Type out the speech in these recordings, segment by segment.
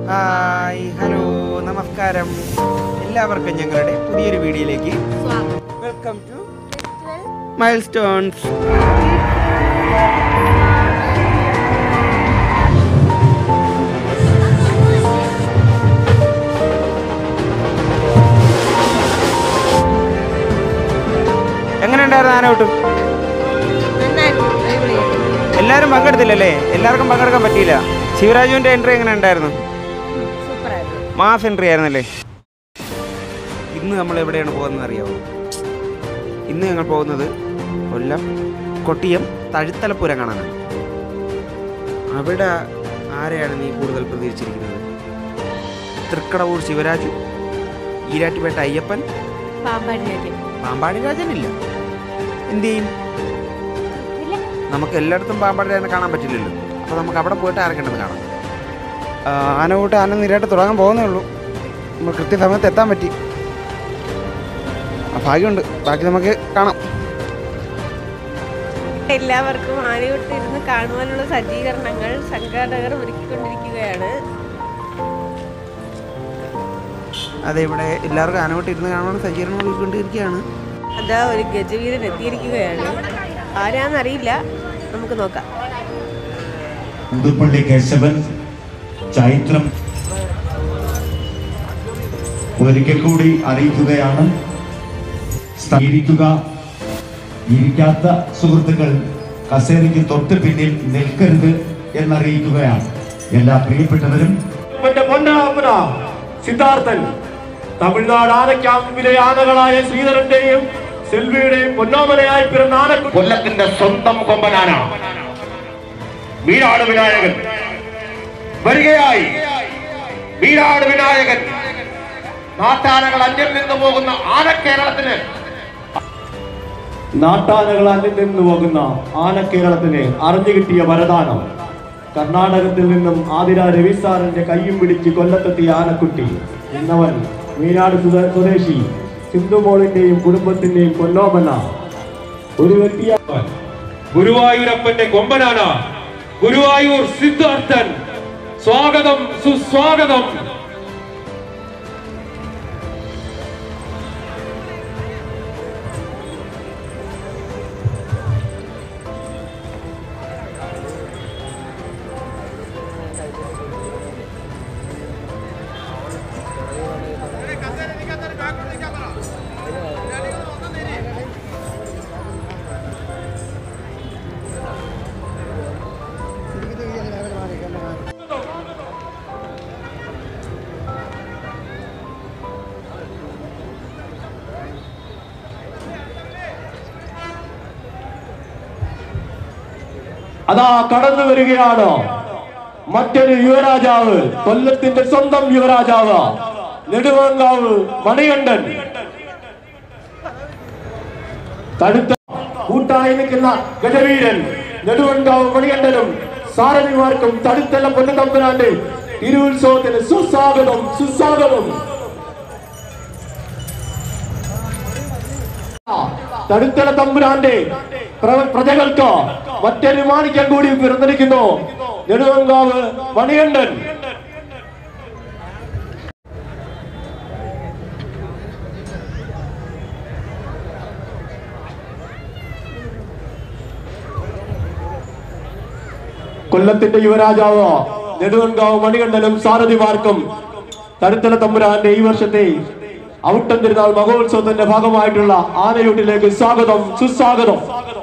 Hi hello നമസ്കാരം എല്ലാവർക്കും ഞങ്ങളുടെ പുതിയൊരു വീഡിയോയിലേക്ക് വെൽക്കം ടു മൈൽ സ്റ്റോൺസ് എങ്ങനെ ഉണ്ടായിരുന്നു ആനോട്ടും എല്ലാവരും പങ്കെടുത്തില്ലല്ലേ എല്ലാവർക്കും പങ്കെടുക്കാൻ പറ്റിയില്ല ശിവരാജുവിന്റെ എൻട്രി എങ്ങനെ ഉണ്ടായിരുന്നു മാസ് എൻട്രി ആയിരുന്നല്ലേ ഇന്ന് നമ്മൾ എവിടെയാണ് പോകുന്നത് അറിയാമോ ഇന്ന് ഞങ്ങൾ പോകുന്നത് കൊല്ലം കൊട്ടിയം തഴുത്തലപ്പുരം കാണാനാണ് അവിടെ ആരെയാണ് നീ കൂടുതൽ പ്രതീക്ഷിച്ചിരിക്കുന്നത് തൃക്കടവൂർ ശിവരാജു ഈരാറ്റുപേട്ട അയ്യപ്പൻ പാമ്പാടി രാജനില്ല എന്ത് ചെയ്യും നമുക്ക് എല്ലായിടത്തും പാമ്പാടി രാജനെ കാണാൻ പറ്റില്ലല്ലോ അപ്പോൾ നമുക്ക് അവിടെ പോയിട്ട് ആരൊക്കെയുണ്ടെന്ന് കാണാം ആ, ആന കൂട്ട് ആന നിരായിട്ട് തുടങ്ങാൻ പോകുന്നേ ഉള്ളൂ നമ്മൾ കൃത്യസമയത്ത് എത്താൻ പറ്റി ആ, ഭാഗ്യമുണ്ട് ബാക്കി നമുക്ക് കാണാം എല്ലാവർക്കും ആനയൊട്ടിരുന്ന് കാണുവാനുള്ള സജ്ജീകരണങ്ങൾ സംഘാടകർ ഒരുക്കിക്കൊണ്ടിരിക്കുകയാണ് അതെ ഇവിടെ എല്ലാവർക്കും ആനവട്ട് ഇരുന്ന് കാണുവാൻ സജ്ജീകരണം ഒരുക്കൊണ്ടിരിക്കുകയാണ് അതാ ഒരു ഗജവീരൻ എത്തിയിരിക്കുകയാണ് ആരാന്നറിയില്ല നമുക്ക് നോക്കാം പുതുപ്പള്ളി കേശവൻ ചൈത്രം ഒരിക്കൽ കൂടി അറിയിക്കുകയാണ് സ്ഥ- ഇരിക്കുക ഇരിക്കാത്ത സുഹൃത്തുക്കൾ കസേരയ്ക്ക് തൊട്ട് പിന്നിൽ നിൽക്കരുത് എന്നറിയിക്കുകയാണ് എല്ലാ പ്രിയപ്പെട്ടവരും എന്റെ പൊന്നാപ്പന സിദ്ധാർത്ഥൻ തമിഴ്നാട് ആനക്യാമ്പിലെ ആനകളായ ശ്രീധരന്റെയും സെൽവിയുടെയും പൊന്നോമനയായി പിറന്ന ആനക്കുട്ടി കൊല്ലത്തിന്റെ സ്വന്തം കൊമ്പനാന വീരാട് വിനായകൻ വരികയായി വീരാട് വിനായകൻ നാട്ടാനകൾ അന്യം നിന്ന് പോകുന്ന ആനക്കേരളത്തിന് നാട്ടാനകൾ അന്യം നിന്ന് പോകുന്ന ആനക്കേരളത്തിന് അറിഞ്ഞു കിട്ടിയ വരദാനം കർണാടകത്തിൽ നിന്നും ആതിര രവിസാറിന്റെ കയ്യും പിടിച്ച് കൊല്ലത്തെത്തിയ ആനക്കുട്ടി ഇന്നവൻ മീനാട് സുത- സ്വദേശി സിന്ധുമോളിന്റെയും കുടുംബത്തിന്റെയും കൊല്ലോമന ഒരു വ്യക്തിയ ഗുരുവായൂരപ്പന്റെ കൊമ്പനാന ഗുരുവായൂർ സിദ്ധാർത്ഥൻ സ്വാഗതം സുസ്വാഗതം അതാ കടന്നു വരികയാണ് മറ്റൊരു യുവരാജാവ് കൊല്ലത്തിന്റെ സ്വന്തം യുവരാജാവ് നെടുവങ്കാവ് മണികണ്ഠൻ തടുത്ത കൂട്ടായി നിൽക്കുന്ന ഗജവീരൻ നെടുവങ്കാവ് മണികണ്ഠനും സാരഥിമാർക്കും തടുത്തല പൊന്നുതമ്പുരാന്റെ തിരുവുത്സവത്തിന് സുസ്വാഗതം സുസ്വാഗതം തടുത്തല തമ്പുരാന്റെ പ്ര- പ്രജകൾക്ക് മറ്റൊരു മാണിക്യം കൂടി പിറന്നിരിക്കുന്നു നെടുവങ്കാവ് മണികണ്ഠൻ കൊല്ലത്തിന്റെ യുവരാജാവ് നെടുവങ്കാവ് മണികണ്ഠനും സാരഥിമാർക്കും തടുത്തല തമ്പുരാന്റെ ഈ വർഷത്തെ ഔട്ടം തിരുനാൾ മഹോത്സവത്തിന്റെ ഭാഗമായിട്ടുള്ള ആനയൂട്ടിലേക്ക് സ്വാഗതം സുസ്വാഗതം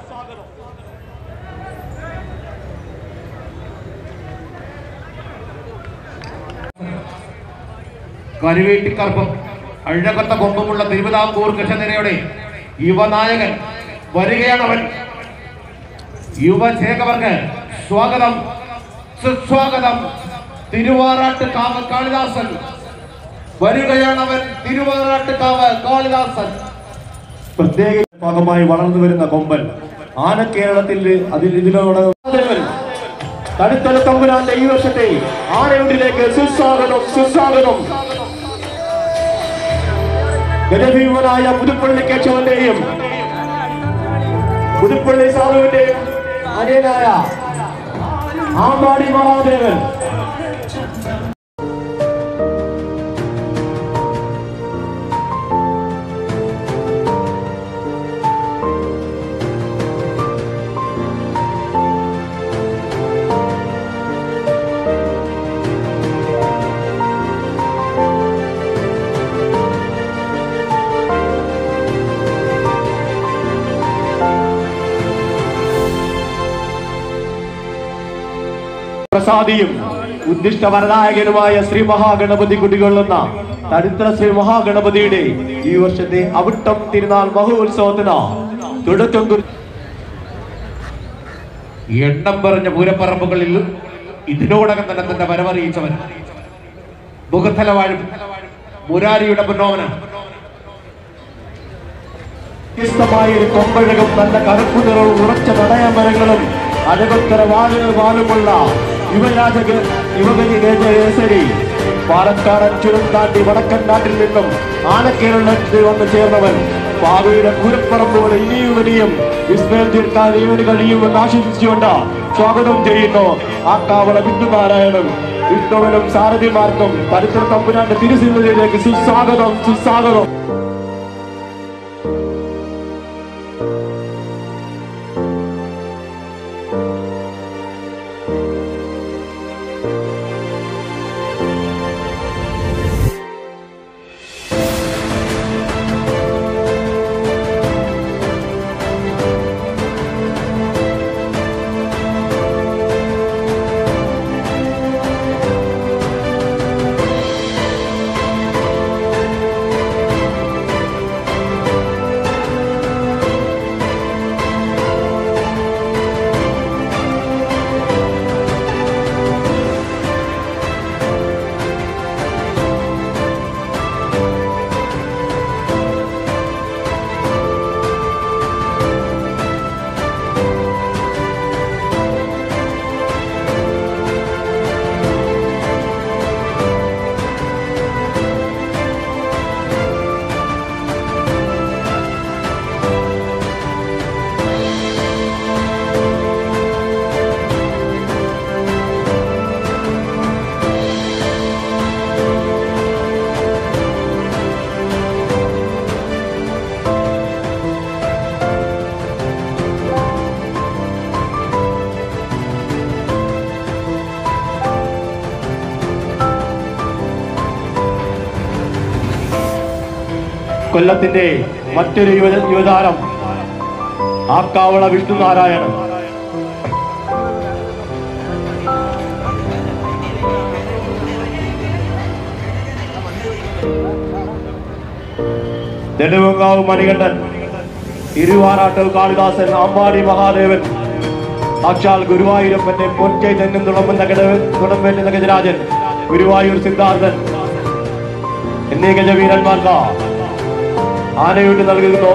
കരുവേട്ടിക്കർപ്പം അഴകത്ത കൊമ്പുമുള്ള തിരുവിതാംകൂർ കൃഷ്ണനിരയുടെ യുവനായകൻ വരികയാണവൻ യുവചേകവർക്ക് സ്വാഗതം സുസ്വാഗതം തിരുവാറാട്ട് കാവ് കാളിദാസൻ വരികയാണവൻ തിരുവാറാട്ട് കാവ് കാളിദാസൻ പ്രത്യേക ഭാഗമായി വളർന്നു വരുന്ന കൊമ്പൻ ആനക്കേരളത്തിൽ അതിൽ ഇതിനോട് തടുത്തല തമ്പുരാന്റെ ഈ വർഷത്തെ ആനയൂട്ടിലേക്ക് സുസ്വാഗതം സുസ്വാഗതം ഗജഭീമനായ പുതുപ്പള്ളി കേശവന്റെയും പുതുപ്പള്ളി സാധുവിന്റെയും അജയനായ ആമ്പാടി മഹാദേവൻ പ്രസാദിയും ഉദ്ദിഷ്ട വരനായകനുമായ ശ്രീ മഹാഗണപതി കുടികൊള്ളുന്ന ചരിത്ര ശ്രീ മഹാഗണപതിയുടെ ഈ വർഷത്തെ അവിട്ടം തിരുനാൾ മഹോത്സവത്തിന് തുടക്കം കുറിച്ച് എണ്ണം പറഞ്ഞ പൂരപ്പറമ്പുകളിൽ ഇതിനോടകം തന്നെ തന്റെ വരവറിയിച്ചവൻ മുഖത്തല വാഴും മുരാരിയുടെ പൊന്നോമന വ്യത്യസ്തമായ ഒരു കൊമ്പഴകും നല്ല കറുപ്പു നിറവും ഉറച്ച നടയമരങ്ങളും അഴകൊത്തര വാലുകൾ വാലുമുള്ള യുവരാജക യുവകരി കേസരി പാലക്കാടൻ ചുരം താണ്ടി വടക്കൻ നാട്ടിൽ നിന്നും ആനക്കേരളത്തിൽ വന്നു ചേർന്നവൻ ഭാവിയുടെ പൂരപ്പറമ്പുകൾ ഇനിയും ഇനിയും വിസ്മയം തീർക്കാൻ ഇവന് കഴിയുമെന്ന് ആശംസിച്ചുകൊണ്ട് സ്വാഗതം ചെയ്യുന്നു ആ കാവള വിഷ്ണുനാരായണൻ വിഷ്ണുവിനും സാരഥിമാർക്കും പരിസര തമ്പുരാന്റെ തിരുസിന്നിലേക്ക് സുസ്വാഗതം സുസ്വാഗതം കൊല്ലത്തിന്റെ മറ്റൊരു യുവ യുവതാരം ആക്കാവള വിഷ്ണുനാരായണൻ നെടുവങ്കാവ് മണികണ്ഠൻ ഇരുവാറാട്ട് കാളിദാസൻ അമ്പാടി മഹാദേവൻ സാക്ഷാൽ ഗുരുവായൂരപ്പന്റെ പൊൻകൈ തെന്നും തുളമ്പുന്ന ഗുണംപേറ്റുന്ന ഗജരാജൻ ഗുരുവായൂർ സിദ്ധാർത്ഥൻ എന്നീ ഗജവീരന്മാർക്ക് ആനയൂട്ട് നൽകുന്നു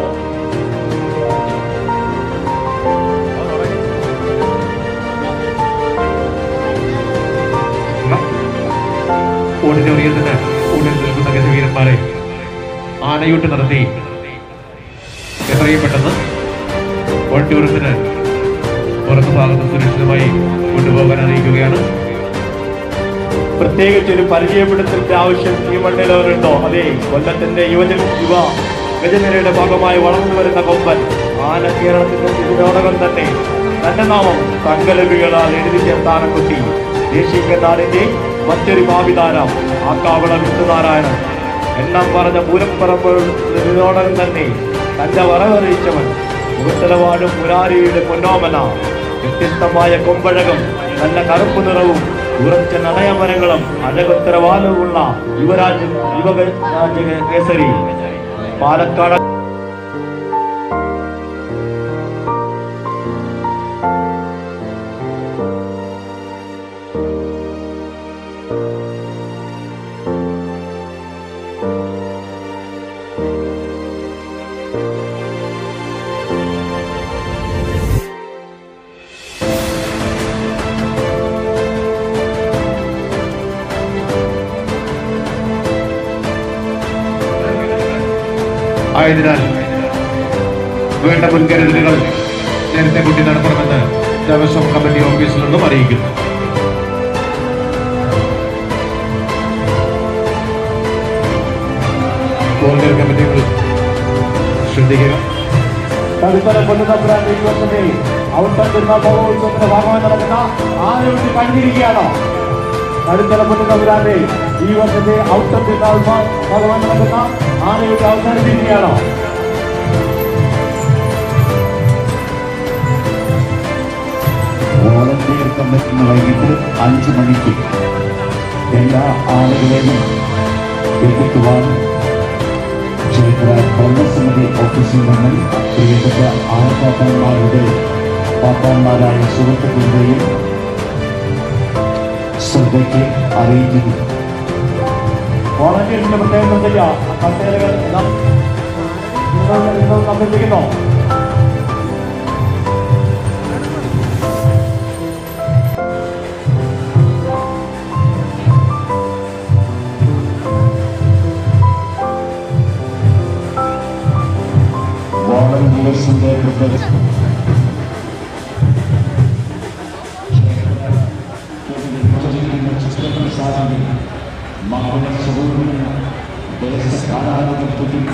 ഓഡിറ്റോറിയത്തിന് ഉള്ളിൽ നിൽക്കുന്ന ഗജവീരന്മാരെ ആനയൂട്ട് നടത്തി എത്രയും പെട്ടെന്ന് ഓഡിറ്റോറിയത്തിന് പുറത്തു ഭാഗത്ത് സുരക്ഷിതമായി കൊണ്ടുപോകാൻ അറിയിക്കുകയാണ് പ്രത്യേകിച്ച് ഒരു പരിചയപ്പെടുത്തലിന്റെ ആവശ്യം ഈ മണ്ണിലവരുണ്ടോ അതെ കൊല്ലത്തിന്റെ യുവജന യുവ ഗജനിരയുടെ ഭാഗമായി വളർന്നു വരുന്ന കൊമ്പൻ ആന കേരളത്തിന്റെ ഇതിനോടകം തന്നെ തന്റെ നാമം സങ്കലപികളാൽ എഴുതി ചേർത്താന കുട്ടി ദേശീയ നാടിന്റെ മറ്റൊരു ഭാവിതാരം ആക്കാവള വിഷ്ണുനാരായണൻ എണ്ണം പറഞ്ഞ പൂരപ്പറമ്പ് ഇതിനോടകം തന്നെ തന്റെ വരവറിയിച്ചവൻ മുഖത്തലവാടും മുരാരിയുടെ പൊന്നോമന വ്യത്യസ്തമായ കൊമ്പഴകം നല്ല കറുപ്പ് നിറവും ഉറച്ച നടയമരങ്ങളും അഴകൊത്തരവാലുമുള്ള യുവരാജ് യുവരാജ കേസരി പാലക്കാട് ആയതിനാൽ വേണ്ട മുൻകരുതലുകൾ നേരത്തെ കൂട്ടി നടത്തണമെന്ന് ദേവസ്വം കമ്മിറ്റി ഓഫീസിൽ നിന്നും അറിയിക്കുന്നു കോൺഗ്രസ് കമ്മിറ്റികൾ ശ്രദ്ധിക്കുക തടുത്തല പൊന്നുതമ്പുരാൻ ഈ വർഷത്തെ ഔട്ടം തിരുനാൾ മഹോത്സവത്തിന്റെ ഭാഗമായി നടക്കുന്ന ആനയൂട്ടി കഴിഞ്ഞിരിക്കുകയാണ് തടുത്തല പൊന്നുതമ്പുരാന്റെ ഈ വർഷത്തെ ഔട്ടം തിരുനാൾ ഭാ- ഭാഗമായി നടക്കുന്ന ആനയൂട്ടി അവസാനിച്ചിരിക്കുകയാണ് വോളണ്ടിയർ കമ്മിറ്റിന് വൈകിട്ട് അഞ്ചു മണിക്ക് എല്ലാ ആളുകളെയും എത്തിക്കുവാൻ ക്ഷേത്ര ഭരണസമിതി ഓഫീസിൽ നിന്നും പ്രിയപ്പെട്ട ആൾപ്പാപ്പന്മാരുടെ പാപ്പാന്മാരായ സുഹൃത്തുക്കളുടെയും ശ്രദ്ധയ്ക്ക് അറിയിക്കുന്നു വോളണ്ടിയേഴ്സിന്റെ പ്രത്യേകം എന്ത് ചെയ്യാം കസേരകൾ ഇതാ. നിങ്ങൾ നിങ്ങൾ സംബന്ധിക്കുന്നോ വോളണ്ടിയേഴ്സിന്റെ പ്രത്യേക മകളുടെ സുഹൃത്തുക്കളും ദേശകാലാധിപത്യത്തിൽ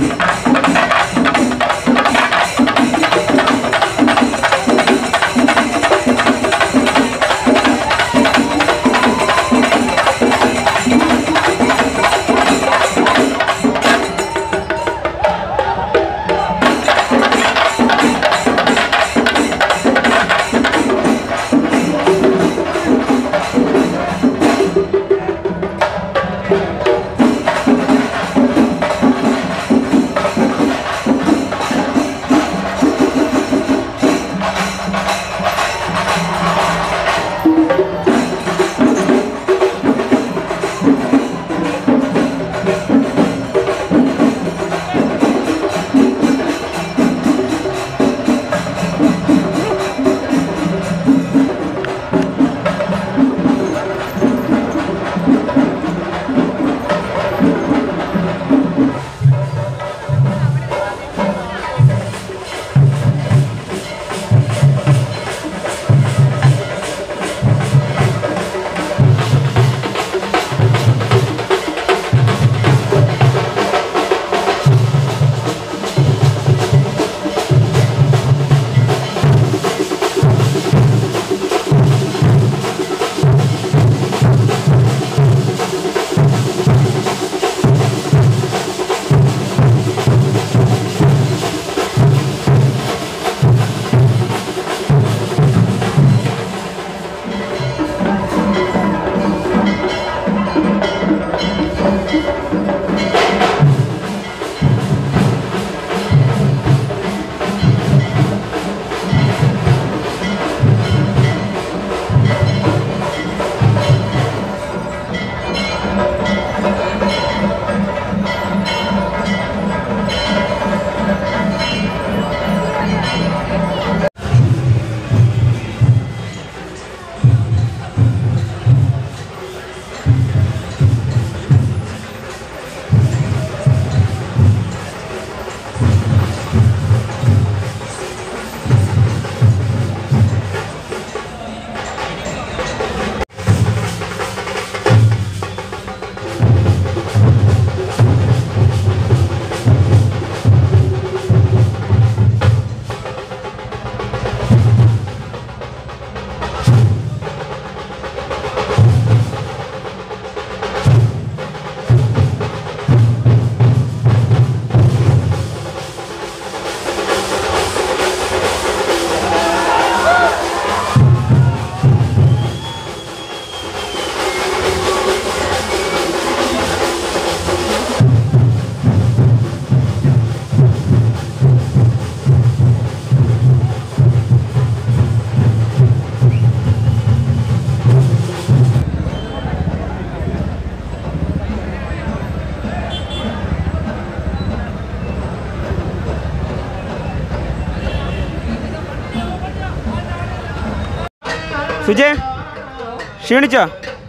സുജേ ക്ഷീണിച്ചോ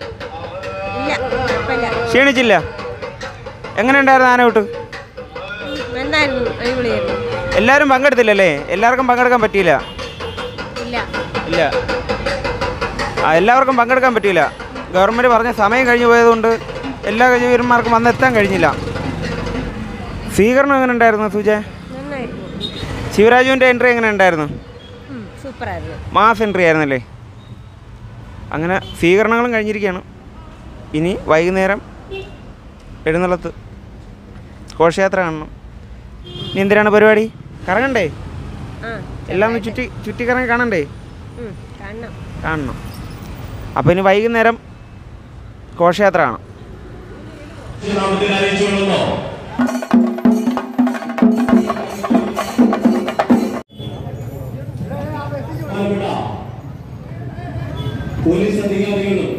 ഇല്ല കുഴപ്പമില്ല ക്ഷീണിച്ചില്ല എങ്ങനെ ഉണ്ടായിരുന്നു ആനവിട്ട് എന്തായിരുന്നു അടിപൊളിയായിരുന്നു എല്ലാവരും പങ്കെടുത്തില്ലല്ലേ എല്ലാവർക്കും പങ്കെടുക്കാൻ പറ്റിയില്ല ഇല്ല ഇല്ല ആ എല്ലാവർക്കും പങ്കെടുക്കാൻ പറ്റിയില്ല ഗവൺമെൻറ് പറഞ്ഞ സമയം കഴിഞ്ഞു പോയതുകൊണ്ട് എല്ലാ കഴിവന്മാർക്കും വന്നെത്താൻ കഴിഞ്ഞില്ല സ്വീകരണം എങ്ങനെ ഉണ്ടായിരുന്നു സുജ നന്നായിരുന്നു ശിവരാജുവിൻ്റെ എൻട്രി എങ്ങനെ ഉണ്ടായിരുന്നു ഉം, സൂപ്പറായിരുന്നു മാസ് എൻട്രി ആയിരുന്നല്ലേ അങ്ങനെ സ്വീകരണങ്ങളും കഴിഞ്ഞിരിക്കുകയാണ് ഇനി വൈകുന്നേരം എഴുന്നള്ളത്ത് ഘോഷയാത്ര കാണണം ഇനി എന്തിനാണ് പരിപാടി കറങ്ങണ്ടേ ആ എല്ലാം ഒന്ന് ചുറ്റി ചുറ്റിക്കറങ്ങി കാണണ്ടേ ഉം, കാണണം കാണണം അപ്പോൾ ഇനി വൈകുന്നേരം ഘോഷയാത്ര കാണാം നാമത്തിൽ അറിയിച്ചുകൊള്ളുന്നു പോലീസ് അധികാരികളും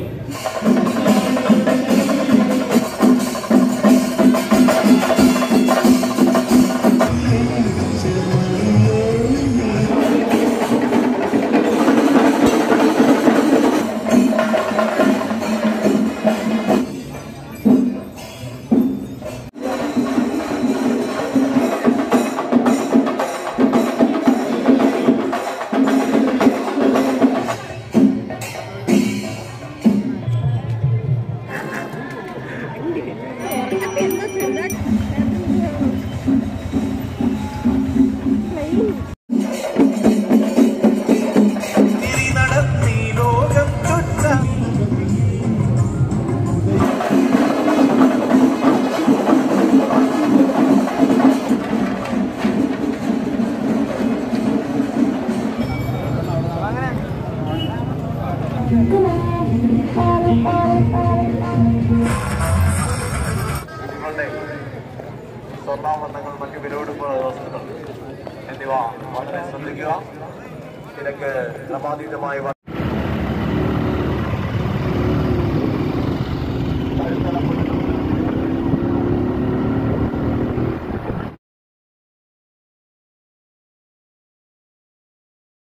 സ്വർണ്ണാഭരണങ്ങൾ മറ്റു വിലപിടിപ്പുള്ള വസ്തുക്കൾ എന്നിവ വളരെ ശ്രദ്ധിക്കുക ഇതിനൊക്കെ ക്രമാതീതമായി